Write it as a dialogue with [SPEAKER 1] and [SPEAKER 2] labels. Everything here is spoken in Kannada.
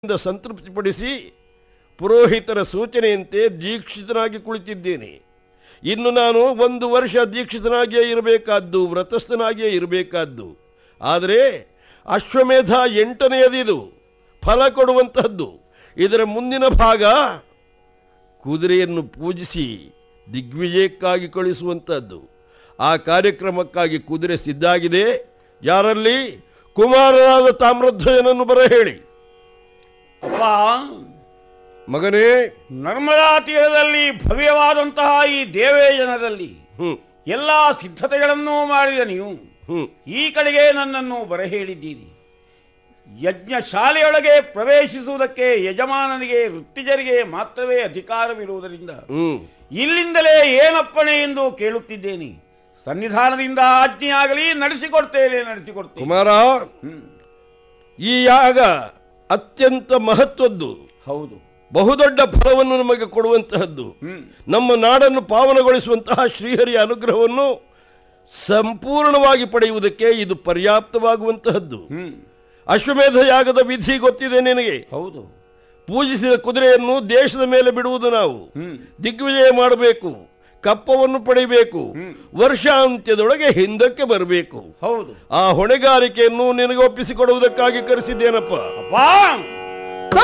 [SPEAKER 1] ಇಂದ ಸಂತೃಪ್ತಿಪಡಿಸಿ ಪುರೋಹಿತರ ಸೂಚನೆಯಂತೆ ದೀಕ್ಷಿತನಾಗಿ ಕುಳಿತಿದ್ದೇನೆ ಇನ್ನು ನಾನು ಒಂದು ವರ್ಷ ದೀಕ್ಷಿತನಾಗಿಯೇ ಇರಬೇಕಾದ್ದು ವ್ರತಸ್ಥನಾಗಿಯೇ ಇರಬೇಕಾದ್ದು ಆದರೆ ಅಶ್ವಮೇಧ ಎಂಟನೆಯದಿದು ಫಲ ಕೊಡುವಂತಹದ್ದು ಇದರ ಮುಂದಿನ ಭಾಗ ಕುದುರೆಯನ್ನು ಪೂಜಿಸಿ ದಿಗ್ವಿಜಯಕ್ಕಾಗಿ ಕಳಿಸುವಂಥದ್ದು ಆ ಕಾರ್ಯಕ್ರಮಕ್ಕಾಗಿ ಕುದುರೆ ಸಿದ್ಧಾಗಿದೆ ಯಾರಲ್ಲಿ ಕುಮಾರನಾದ ತಾಮ್ರಧ್ವಜನನ್ನು ಬರ ಹೇಳಿ
[SPEAKER 2] ಅಪ್ಪ
[SPEAKER 1] ಮಗನೇ
[SPEAKER 2] ನರ್ಮದಾ ತೀರದಲ್ಲಿ ಭವ್ಯವಾದಂತಹ ಈ ದೇವೇಜನದಲ್ಲಿ
[SPEAKER 1] ಹ್ಮ್
[SPEAKER 2] ಎಲ್ಲ ಸಿದ್ಧತೆಗಳನ್ನೂ ಮಾಡಿದ ನೀವು
[SPEAKER 1] ಹ್ಮ್
[SPEAKER 2] ಈ ಕಡೆಗೆ ನನ್ನನ್ನು ಬರಹೇಳಿದ್ದೀರಿ ಯಜ್ಞ ಶಾಲೆಯೊಳಗೆ ಪ್ರವೇಶಿಸುವುದಕ್ಕೆ ಯಜಮಾನನಿಗೆ ವೃತ್ತಿಜರಿಗೆ ಮಾತ್ರವೇ ಅಧಿಕಾರವಿರುವುದರಿಂದ
[SPEAKER 1] ಹ್ಮ್
[SPEAKER 2] ಇಲ್ಲಿಂದಲೇ ಏನಪ್ಪಣೆ ಎಂದು ಕೇಳುತ್ತಿದ್ದೇನೆ ಸನ್ನಿಧಾನದಿಂದ ಆಜ್ಞೆಯಾಗಲಿ ನಡೆಸಿಕೊಡ್ತೇನೆ ನಡೆಸಿಕೊಡ್ತೇನೆ
[SPEAKER 1] ಕುಮಾರ
[SPEAKER 2] ಹ್ಮ್.
[SPEAKER 1] ಈ ಯಾಗ ಅತ್ಯಂತ ಮಹತ್ವದ್ದು
[SPEAKER 2] ಹೌದು
[SPEAKER 1] ಬಹುದೊಡ್ಡ ಫಲವನ್ನು ನಮಗೆ ಕೊಡುವಂತಹದ್ದು
[SPEAKER 2] ಹ್ಮ್
[SPEAKER 1] ನಮ್ಮ ನಾಡನ್ನು ಪಾವನಗೊಳಿಸುವಂತಹ ಶ್ರೀಹರಿಯ ಅನುಗ್ರಹವನ್ನು ಸಂಪೂರ್ಣವಾಗಿ ಪಡೆಯುವುದಕ್ಕೆ ಇದು ಪರ್ಯಾಪ್ತವಾಗುವಂತಹದ್ದು
[SPEAKER 2] ಹ್ಮ್
[SPEAKER 1] ಅಶ್ವಮೇಧ ಯಾಗದ ವಿಧಿ ಗೊತ್ತಿದೆ ನಿನಗೆ
[SPEAKER 2] ಹೌದು
[SPEAKER 1] ಪೂಜಿಸಿದ ಕುದುರೆಯನ್ನು ದೇಶದ ಮೇಲೆ ಬಿಡುವುದು ನಾವು
[SPEAKER 2] ಹ್ಮ್
[SPEAKER 1] ದಿಗ್ವಿಜಯ ಮಾಡಬೇಕು ಕಪ್ಪವನ್ನು ಪಡೆಯಬೇಕು ವರ್ಷಾಂತ್ಯದೊಳಗೆ ಹಿಂದಕ್ಕೆ ಬರಬೇಕು
[SPEAKER 2] ಹೌದು
[SPEAKER 1] ಆ ಹೊಣೆಗಾರಿಕೆಯನ್ನು ನಿನಗೆ ಒಪ್ಪಿಸಿಕೊಡುವುದಕ್ಕಾಗಿ ಕರೆಸಿದ್ದೇನಪ್ಪ
[SPEAKER 2] ಅಪ್ಪ